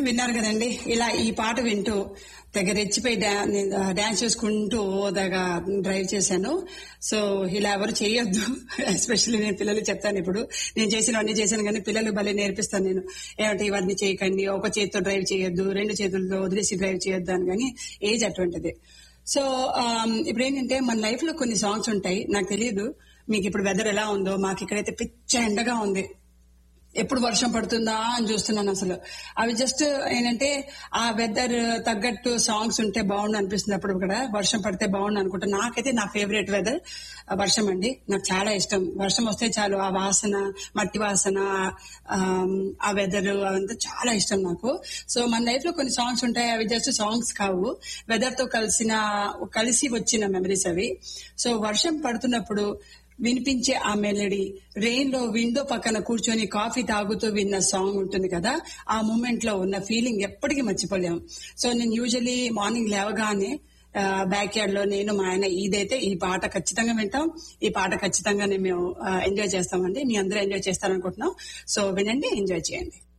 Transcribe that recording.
విన్నారు కదండి ఇలా ఈ పాట వింటూ తెగ రెచ్చిపోయి డాన్స్ చేసుకుంటూ ఓదగా డ్రైవ్ చేశాను సో ఇలా ఎవరు చేయొద్దు ఎస్పెషల్లీ నేను పిల్లలు చెప్తాను ఇప్పుడు నేను చేసినవన్నీ చేశాను కానీ పిల్లలు భలే నేర్పిస్తాను నేను ఏమంటే ఇవన్నీ చేయకండి ఒక చేతితో డ్రైవ్ చేయొద్దు రెండు చేతులతో వదిలేసి డ్రైవ్ చేయొద్దు అని కానీ ఏజ్ అటువంటిది సో ఇప్పుడు ఏంటంటే మన లైఫ్ లో కొన్ని సాంగ్స్ ఉంటాయి నాకు తెలియదు మీకు ఇప్పుడు వెదర్ ఎలా ఉందో మాకు ఇక్కడైతే పిచ్చ ఎండగా ఉంది ఎప్పుడు వర్షం పడుతుందా అని చూస్తున్నాను అసలు అవి జస్ట్ ఏంటంటే ఆ వెదర్ తగ్గట్టు సాంగ్స్ ఉంటే బాగుండు అనిపిస్తుంది అప్పుడు కూడా వర్షం పడితే బాగుండు అనుకుంటా నాకైతే నా ఫేవరెట్ వెదర్ వర్షం అండి నాకు చాలా ఇష్టం వర్షం వస్తే చాలు ఆ వాసన మట్టి వాసన ఆమ్, ఆ వెదర్ అవంతా చాలా ఇష్టం నాకు సో మన లైఫ్ లో కొన్ని సాంగ్స్ ఉంటాయి అవి జస్ట్ సాంగ్స్ కావు వెదర్ తో కలిసిన కలిసి వచ్చిన మెమరీస్ అవి సో వర్షం పడుతున్నప్పుడు వినిపించే ఆ మెలడీ రెయిన్ లో విండో పక్కన కూర్చొని కాఫీ తాగుతూ విన్న సాంగ్ ఉంటుంది కదా ఆ మూమెంట్ లో ఉన్న ఫీలింగ్ ఎప్పటికీ మర్చిపోలేం సో నేను యూజువలీ మార్నింగ్ లేవగానే బ్యాక్ యార్డ్ లో నేను మా ఆయన ఇదైతే ఈ పాట ఖచ్చితంగా వింటాం ఈ పాట ఖచ్చితంగా మేము ఎంజాయ్ చేస్తామండి మీ అందరూ ఎంజాయ్ చేస్తారనుకుంటున్నాం సో వినండి ఎంజాయ్ చేయండి